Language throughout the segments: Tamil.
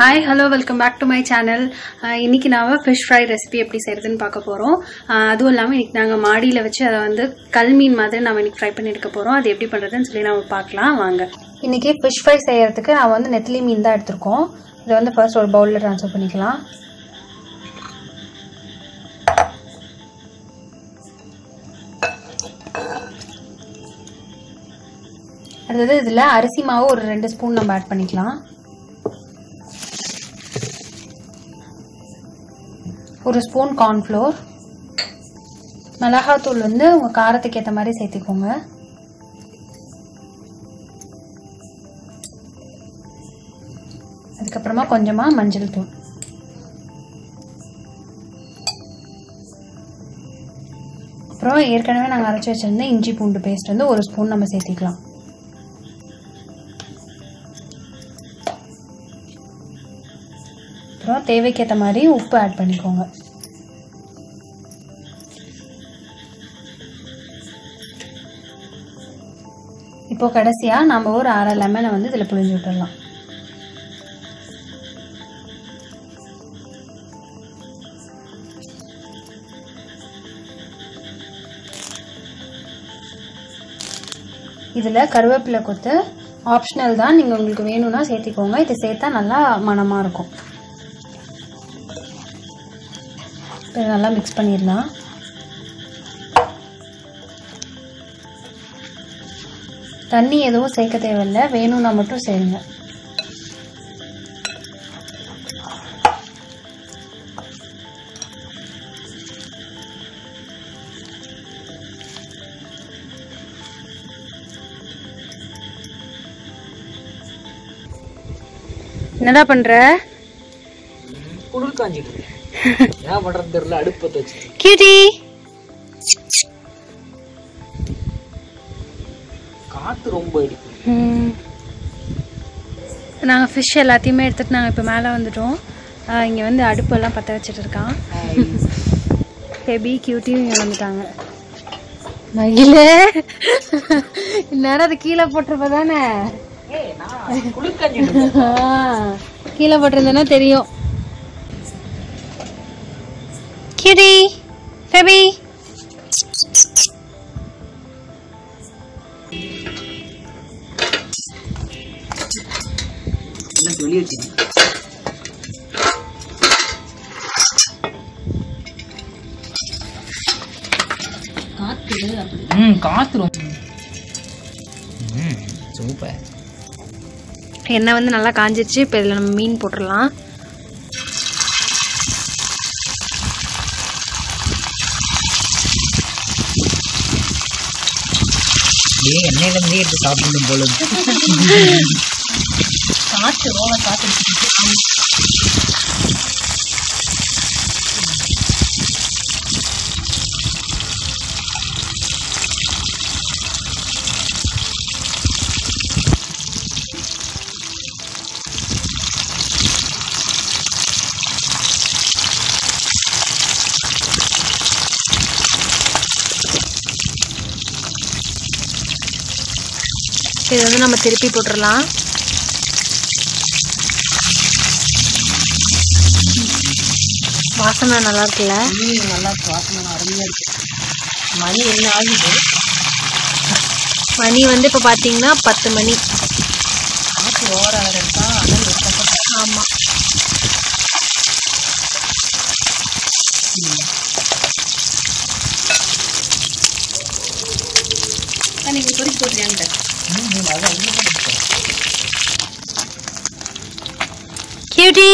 Hi hello welcome back to my channel இன்னைக்கு நாம ஃபிஷ் ஃப்ரை ரெசிபி எப்படி செய்யறதுன்னு பார்க்க போகிறோம் அதுவும் இல்லாமல் இன்னைக்கு நாங்கள் மாடியில் வச்சு அதை வந்து கல் மீன் மாதிரி நம்ம இன்னைக்கு ஃப்ரை பண்ணி எடுக்க போகிறோம் அது எப்படி பண்ணுறதுன்னு சொல்லி நம்ம பார்க்கலாம் வாங்க இன்னைக்கு ஃபிஷ் ஃப்ரை செய்யறதுக்கு நான் வந்து நெத்திலி மீன் தான் எடுத்திருக்கோம் இதை வந்து ஃபர்ஸ்ட் ஒரு பவுலில் ட்ரான்ஸ்ஃபர் பண்ணிக்கலாம் அடுத்தது இதில் அரிசி மாவு ஒரு ரெண்டு ஸ்பூன் நம்ம ஆட் பண்ணிக்கலாம் ஒரு ஸ்பூன் கார்ன்ஃப்ளோர் மிளகாத்தூள் வந்து உங்கள் காரத்துக்கு ஏற்ற மாதிரி சேர்த்துக்கோங்க அதுக்கப்புறமா கொஞ்சமாக மஞ்சள் தூள் அப்புறம் ஏற்கனவே நாங்கள் அரைச்சி வச்சிருந்த இஞ்சி பூண்டு பேஸ்ட் வந்து ஒரு ஸ்பூன் நம்ம சேர்த்திக்கலாம் அப்புறம் தேவைக்கேற்ற மாதிரி உப்பு ஆட் பண்ணிக்கோங்க இப்போ கடைசியாக நம்ம ஒரு அரை லெமனை வந்து இதில் புழிஞ்சு விட்டுடலாம் இதில் கருவேப்பிலை கொத்து ஆப்ஷனல் தான் நீங்கள் உங்களுக்கு வேணும்னா சேர்த்திக்கோங்க இது சேர்த்தா நல்லா மணமாக இருக்கும் இப்போ நல்லா மிக்ஸ் பண்ணிடலாம் தண்ணி எதுவும் சேர்க்க தேவையில்லை வேணும்னா மட்டும் சேருங்க என்னடா பண்ற குளிர் காஞ்சிட்டு இருக்கு என்ன பண்றது தெரியல அடுப்பு பத்த வச்சு கியூட்டி காத்து ரொம்ப அடிக்குது நாங்கள் ஃபிஷ் எல்லாத்தையுமே எடுத்துகிட்டு நாங்கள் இப்போ மேலே வந்துட்டோம் இங்கே வந்து அடுப்பெல்லாம் பற்ற வச்சுட்டு இருக்கான் ஹெபி கியூட்டியும் இங்கே வந்துட்டாங்க மகிழே இந்நேரம் அது கீழே போட்டிருப்ப தானே ஏய் நான் குளிர் காஞ்சிட்டு இருக்கேன் கீழே போட்டிருந்தேன்னா தெரியும் கியூட்டி ஃபெபி எல்லாம் சொல்லி வச்சுக்கேன் ம் காத்து ரொம்ப ம் சூப்பர் எண்ணெய் வந்து நல்லா காஞ்சிருச்சு இப்போ இதில் நம்ம மீன் போட்டுடலாம் ஏய் எண்ணெயில இருந்தே எடுத்து சாப்பிடணும் போல இருக்கு. காத்து ஓவர் காத்து அடிச்சுட்டு இது வந்து நம்ம திருப்பி போட்டுடலாம் வாசனை நல்லா இருக்குல்ல மீன் நல்லா வாசனை அருமையா இருக்கு மணி என்ன ஆகுது மணி வந்து இப்போ பார்த்தீங்கன்னா பத்து மணி காத்து ஓவர் ஆகிறதுக்கா அனல் இருக்கா ஆமாம் நீங்கள் பொறிச்சு போட்டுருங்க ம் அது அதிகமாக இருக்கு கியூட்டி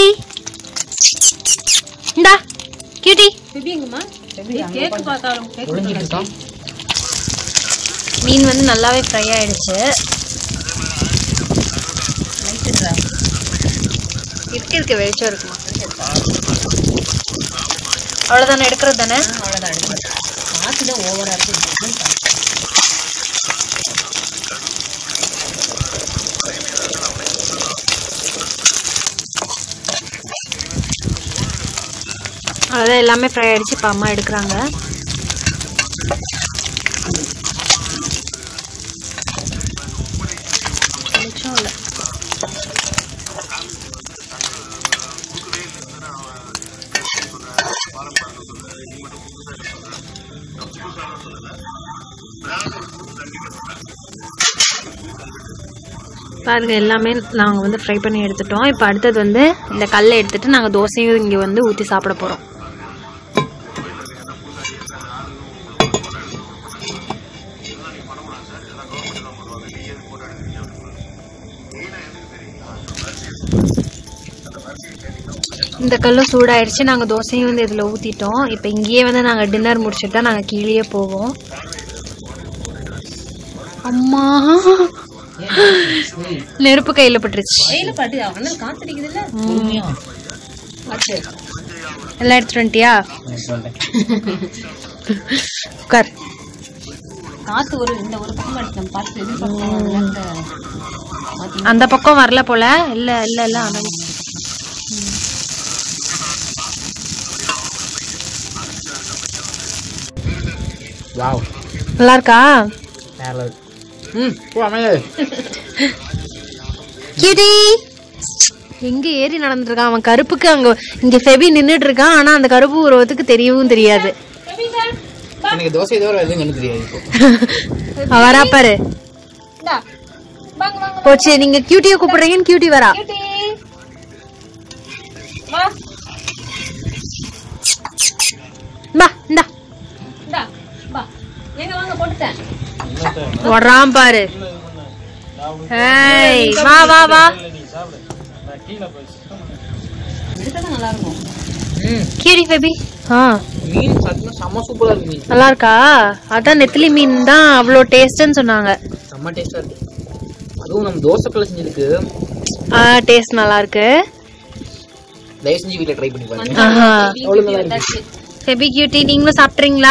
இந்தா கியூட்டி கேக்கு பார்த்தாலும் ஒளிஞ்சிட்டு இருக்கான் மீன் வந்து நல்லாவே ஃப்ரை ஆயிடுச்சு இருக்கு இருக்கு வெளிச்சம் இருக்குமா அவ்வளோதானே எடுக்கிறது தானே அவ்வளோதான் எடுக்கிறது காற்று தான் ஓவராக இருக்குது அவ்வளோதான் எல்லாமே ஃப்ரை ஆயிடுச்சு இப்போ அம்மா எடுக்கிறாங்க வெளிச்சம் இல்லை பாருங்க எல்லாமே நாங்கள் வந்து ஃப்ரை பண்ணி எடுத்துட்டோம் இப்போ அடுத்தது வந்து இந்த கல்லை எடுத்துட்டு நாங்கள் தோசையும் இங்கே வந்து ஊற்றி சாப்பிட போகிறோம் இந்த கல்லும் சூடாயிடுச்சு நாங்கள் தோசையும் வந்து இதில் ஊற்றிட்டோம் இப்போ இங்கேயே வந்து நாங்கள் டின்னர் முடிச்சுட்டு தான் நாங்கள் கீழேயே போவோம் அம்மா நெருப்பு கையில் பட்டுருச்சு பாட்டு அண்ணன் காத்தடிக்குதுல்ல பொறுமையா எல்லாம் எடுத்துட்டு வந்துட்டியா உட்கார் காத்து ஒரு இந்த ஒரு பக்கம் அடிச்சு நம்ம பார்த்து எதிர்பார்க்கலாம் அந்த பக்கம் வரல போல இல்ல இல்ல இல்ல அந்த பக்கம். வாவ் நல்லா இருக்கா வேற ம் போ அமைதி கிடி எங்க ஏறி நடந்துட்டு இருக்கான் அவன் கருப்புக்கு அங்க இங்க ஃபெபி நின்னுட்டு இருக்கான் ஆனா அந்த கருப்பு உருவத்துக்கு தெரியவும் தெரியாது எனக்கு தோசை தவிர எதுவும் கண்ணு தெரியாது இப்போ அவ வரா பாரு போச்சு நீங்க கியூட்டிய கூப்பிடுறீங்கன்னு கியூட்டி வரா பா இந்தா வர்றான் பாரு ஏய் வா வா வா நல்லா இருக்கும் கியூரி பேபி ஆ மீன் சத்தியமா செம்ம சூப்பரா இருக்கு மீன் நல்லா இருக்கா அதான் நெத்திலி மீன் தான் அவ்வளோ டேஸ்ட்னு சொன்னாங்க செம்ம டேஸ்டா இருக்கு அதுவும் நம்ம தோசைக்கல்ல செஞ்சதுக்கு ஆ டேஸ்ட் நல்லா இருக்கு தயவு செஞ்சு வீட்டில் ட்ரை பண்ணி பாருங்க ஆஹா அவ்வளோ நல்லா இருக்கு ஃபெபி கியூட்டி நீங்களும் சாப்பிட்றீங்களா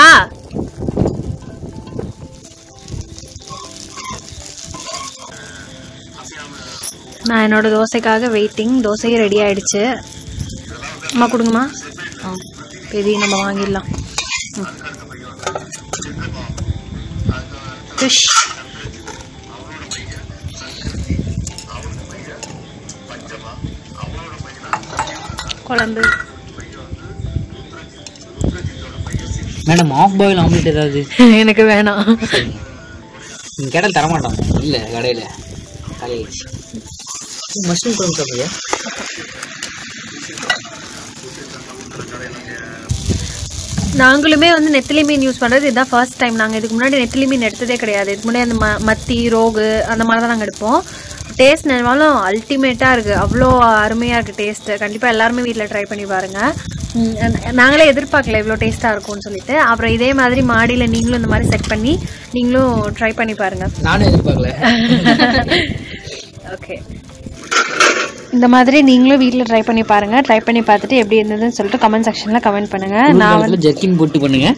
நான் என்னோட தோசைக்காக வெயிட்டிங் தோசையும் ரெடி ஆயிடுச்சு அம்மா கொடுங்கம்மா ஆ பெரிய நம்ம வாங்கிடலாம் ஃபிஷ் குழம்பு மேடம் ஆஃப் பாயில் ஆம்லெட் ஏதாவது எனக்கு வேணாம் நீங்கள் கேட்டால் தரமாட்டோம் இல்லை கடையில் காலையில் மஷ்ரூம் குழம்பு சாப்பிடுறியா நாங்களுமே வந்து நெத்திலி மீன் யூஸ் பண்ணுறது இதுதான் ஃபர்ஸ்ட் டைம் நாங்கள் இதுக்கு முன்னாடி நெத்திலி மீன் எடுத்ததே கிடையாது இதுக்கு முன்னாடி அந்த ம மத்தி ரோகு அந்த மாதிரி தான் நாங்கள் எடுப்போம் டேஸ்ட் நிஜமாலும் அல்டிமேட்டாக இருக்குது அவ்வளோ அருமையாக இருக்குது டேஸ்ட்டு கண்டிப்பாக எல்லாருமே வீட்டில் ட்ரை பண்ணி பாருங்கள் ம், ந- நாங்களே எதிர்பார்க்கல இவ்வளோ டேஸ்ட்டாக இருக்கும்னு சொல்லிட்டு அப்புறம் இதே மாதிரி மாடியில் நீங்களும் இந்த மாதிரி செட் பண்ணி நீங்களும் ட்ரை பண்ணி பாருங்கள் நானும் எதிர்பார்க்கல ஓகே இந்த மாதிரி நீங்களும் வீட்டில் ட்ரை பண்ணி பாருங்கள் ட்ரை பண்ணி பார்த்துட்டு எப்படி இருந்ததுன்னு சொல்லிட்டு கமெண்ட் செக்ஷனில் கமெண்ட் பண்ணுங்கள் நான் வந்து ஜர்க்கின் போட்டு பண்ணுங்க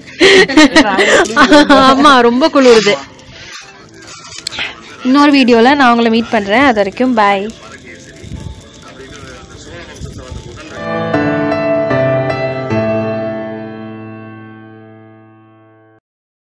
ஆமா ரொம்ப குளிருது இன்னொரு வீடியோவில் நான் உங்களை மீட் பண்ணுறேன் அது வரைக்கும் பாய்